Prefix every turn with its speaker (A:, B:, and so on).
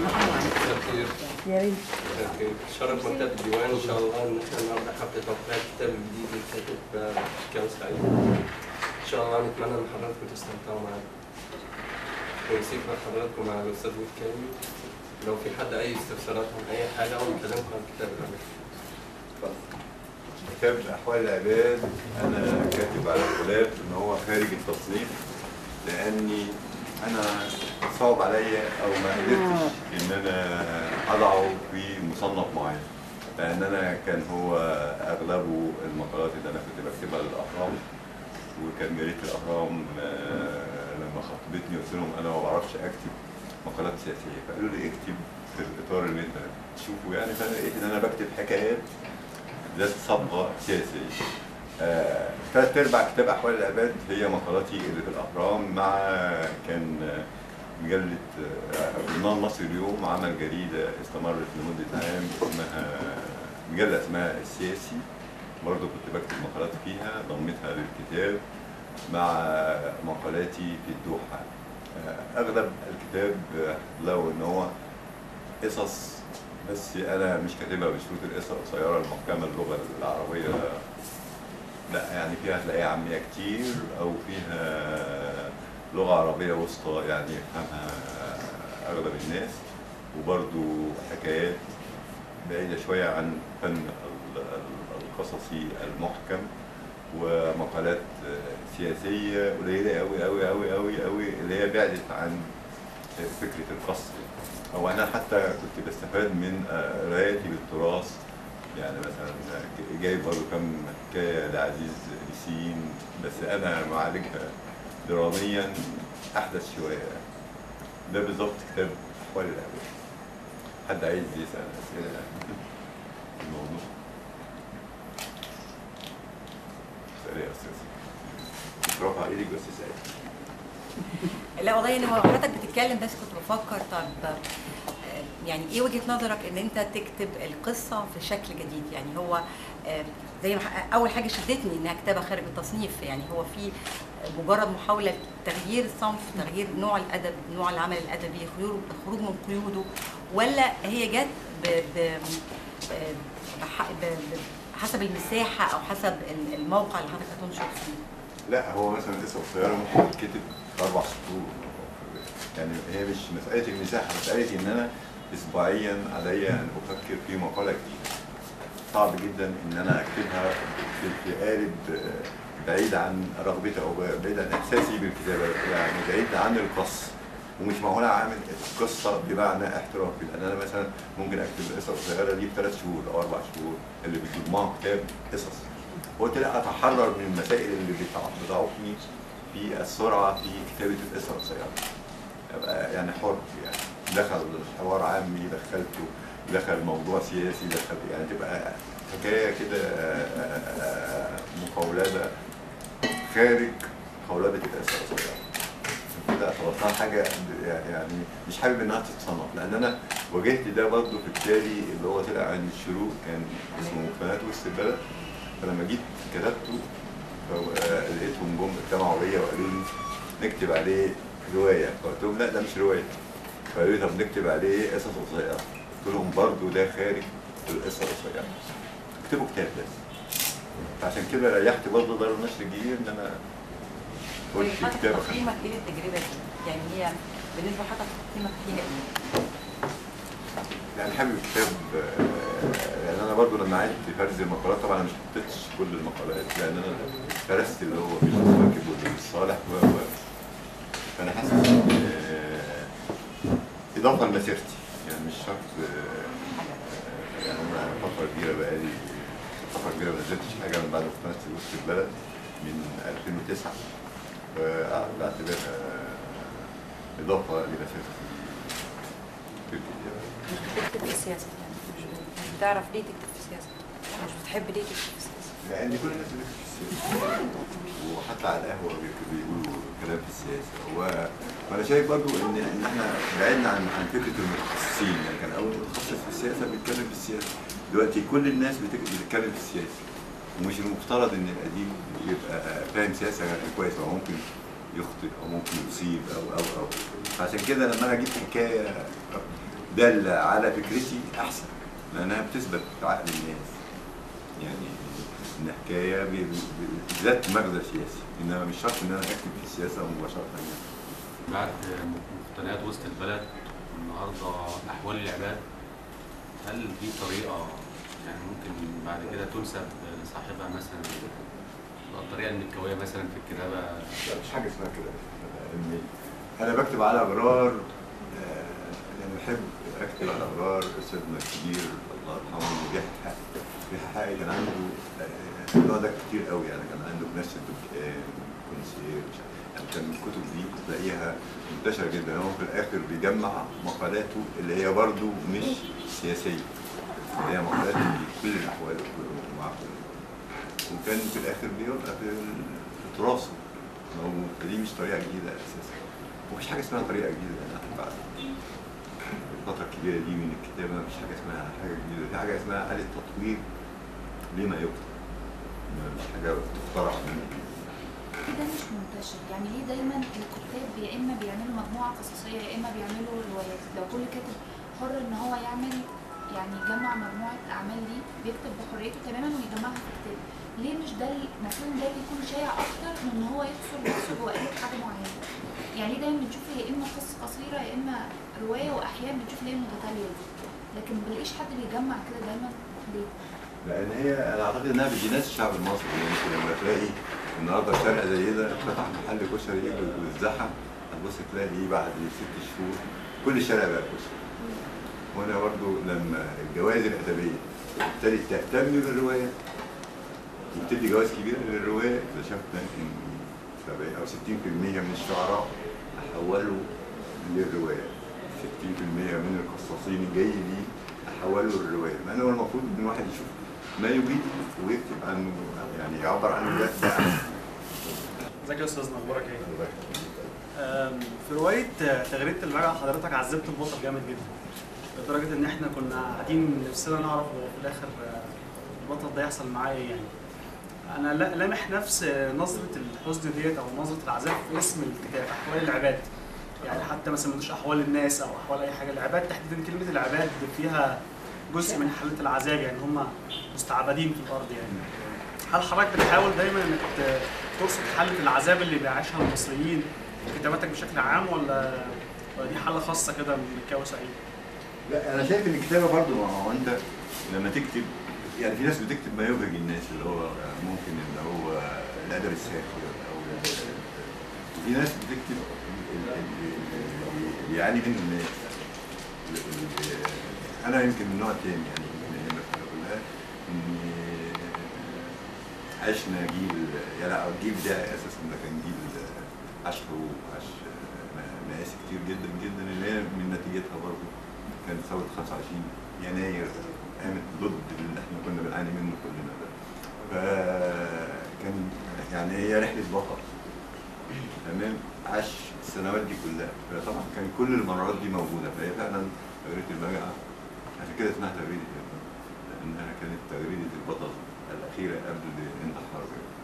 A: كتير
B: يا ريت
A: كتير شرف مكتبة الديوان إن شاء الله إن إحنا النهاردة حفلة توقيع كتاب جديد للكاتب كاو سعيد إن شاء الله نتمنى إن حضراتكم تستمتعوا معانا ونسيب حضراتكم مع الأستاذ وليد كامل لو في حد أي استفسارات عن أي حاجة أو يكلمكم عن الكتاب اللي
C: كتاب أحوال العباد أنا كاتب على خلاف إن هو خارج التصنيف لأني أنا صعب عليا أو ما قدرتش إن أنا أضعه في مصنف معين لأن أنا كان هو أغلبه المقالات اللي أنا كنت بكتبها للأهرام وكان جريدة الأهرام آه، لما خطبتني قلت لهم أنا ما بعرفش أكتب مقالات سياسية فقالوا لي اكتب في الإطار اللي أنت تشوفه يعني فأنا لقيت إن أنا بكتب حكايات ذات صبغه سياسيه. آه، ثلاث ارباع كتاب احوال العباد هي مقالاتي اللي في الاهرام مع كان آه، مجله آه، جورنال مصر اليوم عمل جريده استمرت لمده عام اسمها مجله اسمها السياسي برضه كنت بكتب مقالات فيها ضمتها للكتاب مع مقالاتي في الدوحه. آه، اغلب الكتاب آه، لو ان هو قصص بس انا مش كاتبها بشروط القصه القصيره المحكمه اللغه العربيه لا يعني فيها هتلاقيها عاميه كتير او فيها لغه عربيه وسطى يعني يفهمها اغلب الناس وبرضو حكايات بعيده شويه عن فن ال- ال- القصصي المحكم ومقالات سياسيه قليله قوي قوي قوي قوي قوي اللي هي بعدت عن فكره القصر او انا حتى كنت بستفاد من آه، قرايتي للتراث يعني مثلا جايب برضه كم حكايه لعزيز ياسين بس انا معالجها دراميا احدث شويه ده بالظبط كتاب احوال الابد حد عايز يسال اسئله في الموضوع اسال يا استاذ رفع ايدك بس اسال
D: لا والله انا حضرتك بتتكلم بس كنت بفكر طب آه، يعني ايه وجهه نظرك ان انت تكتب القصه في شكل جديد يعني هو آه، زي ما ح- اول حاجه شدتني انها كتابه خارج التصنيف يعني هو في مجرد محاوله تغيير الصنف تغيير نوع الادب نوع العمل الادبي خيور- الخروج من قيوده ولا هي جت ب ب ب- بح- ب- ب- حسب المساحه او حسب ال- الموقع اللي حضرتك هتنشر فيه
C: لا هو مثلا قصه قصيره ممكن تتكتب في اربع سطور يعني هي مش مساله المساحه مساله ان انا اسبوعيا عليا ان افكر في مقاله جديده صعب جدا ان انا اكتبها في في قالب بعيد عن رغبتي او بعيد عن احساسي بالكتابه يعني بعيد عن القص ومش معقول اعمل قصه بمعنى احترافي لان انا مثلا ممكن اكتب القصه القصيره دي في ثلاث شهور او اربع شهور اللي بيضمها كتاب قصص قلت لا اتحرر من المسائل اللي بتع- بتعوقني في السرعه في كتابه القصه القصيره ابقى يعني حر يعني دخل حوار عامي دخلته دخل موضوع سياسي دخل يعني تبقى حكايه كده آه، آه، مقولبه خارج قولبه القصه القصيره كده اعتبرتها حاجه يعني مش حابب انها تتصنف لان انا واجهت ده برضه في كتابي اللي هو طلع عند الشروق كان اسمه مقتنيات وسط البلد فلما جيت كتبته فو- آه، لقيتهم جم اجتمعوا بيا وقالوا لي نكتب عليه روايه فقلت لهم لا ده مش روايه فقالوا لي طب نكتب عليه قصص قصيره قلت لهم برضه ده خارج القصه القصيره اكتبوا كتاب بس فعشان كده ريحت برضه دار النشر الجديد ان انا قلت
D: حضرتك
C: كتاب خفيف.
D: تقييمك ايه للتجربه دي؟ يعني هي بالنسبه لحضرتك تقييمك فيها ايه؟
C: يعني حابب الكتاب آه، يعني انا برضو لما عدت فرز المقالات طبعا انا مش حطيتش كل المقالات لان انا فرست اللي هو مش راكب واللي مش صالح و و فانا حاسس آه، اضافه لمسيرتي يعني مش شرط آه، آه، يعني انا فتره كبيره بقالي فتره كبيره ما نزلتش حاجه من بعد ما في وسط البلد من 2009 فبعتبرها اضافه لمسيرتي في الكتابه
E: مش بتكتب في السياسة يعني مش مش بتعرف ليه تكتب في السياسة مش بتحب ليه تكتب في السياسة
C: لان كل الناس اللي في السياسه وحتى على القهوه بي- بيقولوا كلام في السياسه و... وانا شايف برضو ان ان احنا بعدنا عن عن فكره المتخصصين يعني كان اول متخصص في السياسه بيتكلم في السياسه دلوقتي كل الناس بتك- بتتكلم في السياسه ومش المفترض ان القديم يبقى فاهم سياسه كويس هو ممكن يخطئ او ممكن يصيب او او او عشان كده لما انا اجيب حكايه دالة على فكرتي أحسن لأنها بتثبت في عقل الناس يعني إن حكاية ب- ب- ذات مغزى سياسي إنما مش شرط إن أنا أكتب في السياسة مباشرة يعني.
B: بعد مقتنيات وسط البلد النهارده احوال العباد هل في طريقه يعني ممكن بعد كده تنسب لصاحبها مثلا الطريقه المكويه مثلا في الكتابه
C: لا مش حاجة اسمها كده إن أنا بكتب على أغرار آه، يعني بحب أكتب على أغرار أستاذنا الكبير الله يرحمه اللي بيحقق بيحقق كان عنده آه، النوع ده كتير قوي يعني كان عنده نفس الدكان كونسير مش عارف. يعني كان الكتب دي تلاقيها منتشرة جدا هو في الآخر بيجمع مقالاته اللي هي برضه مش سياسية اللي هي مقالات في كل الأحوال ومع كل وكان في الآخر بيبقى في في تراثه موجود فدي مش طريقة جديدة أساسا ومفيش حاجة اسمها طريقة جديدة أنا بعد الفترة الكبيرة دي من الكتابة مفيش حاجة اسمها حاجة جديدة في حاجة اسمها آلة تطوير لما يكتب إنما مش حاجة تخترع من
F: ده مش منتشر يعني ليه دايما الكتاب يا اما بيعملوا مجموعه قصصيه يا اما بيعملوا روايات لو كل كاتب حر ان هو يعمل يعني يجمع مجموعه اعمال ليه بيكتب بحريته تماما ويجمعها في كتاب ليه مش ده ال- المفروض ده اللي يكون شائع اكتر من ان هو يحصر نفسه جوه قالب حاجه معينه يعني ليه دايما بنشوف يا اما قصه قصيره يا اما روايه واحيانا بنشوف اللي هي المتتاليه دي لكن ما بلاقيش حد بيجمع كده دايما ليه
C: لان هي انا اعتقد انها بتجيناس الشعب المصري يعني انت لما تلاقي النهارده شارع زي ده فتح محل كشري واتزحم هتبص تلاقي ايه بعد ست شهور كل الشارع بقى كشري وانا برضو لما الجوائز الادبيه ابتدت تهتم بالروايه وبتدي جوائز كبيره للروايه اكتشفنا ان 70 او 60% من الشعراء حولوا للروايه 60% من القصاصين الجاي لي حولوا للروايه مع انه المفروض ان الواحد يشوف ما يريد ويكتب عنه يعني يعبر عنه ده ده أحسن.
G: ازيك يا استاذنا اخبارك ايه؟
C: الله
G: أم، في روايه آه، تغريده المرأة حضرتك عذبت البطل جامد جدا لدرجه ان احنا كنا قاعدين نفسنا نعرف هو في الاخر آه، البطل ده يحصل معاه ايه يعني انا لا- لامح نفس آه، نظره الحزن ديت او نظره العذاب في اسم الكتاب احوال العباد يعني حتى ما سميتوش احوال الناس او احوال اي حاجه العباد تحديدا كلمه العباد فيها جزء من حاله العذاب يعني هم مستعبدين في الارض يعني هل حضرتك بتحاول دايما انك ت- ترصد حاله العذاب اللي بيعيشها المصريين في كتاباتك بشكل عام ولا ولا دي حاله خاصه كده من مكاوي سعيد؟
C: لا انا شايف ان الكتابه برضو ما هو انت لما تكتب يعني في ناس بتكتب ما يبهج الناس اللي هو ممكن اللي هو الادب الساخر او في ناس بتكتب ال- ال- اللي بيعاني منه الناس ال- ال- انا يمكن من نوع تاني يعني يمكن هي المسألة كلها ان عشنا جيل يعني لا، الجيل بتاعي اساسا ده كان جيل عاش حروب عاش مآسي كتير جدا جدا اللي هي من نتيجتها برضه كانت ثورة 25 يناير قامت ضد اللي احنا كنا بنعاني منه كلنا ده فكان يعني هي رحلة بطل تمام عاش السنوات دي كلها فطبعا كان كل المرات دي موجودة فهي فعلا تغريدة المجاعة عشان كده اسمها تغريدة البطل لأنها كانت تغريدة البطل الأخيرة قبل انتحار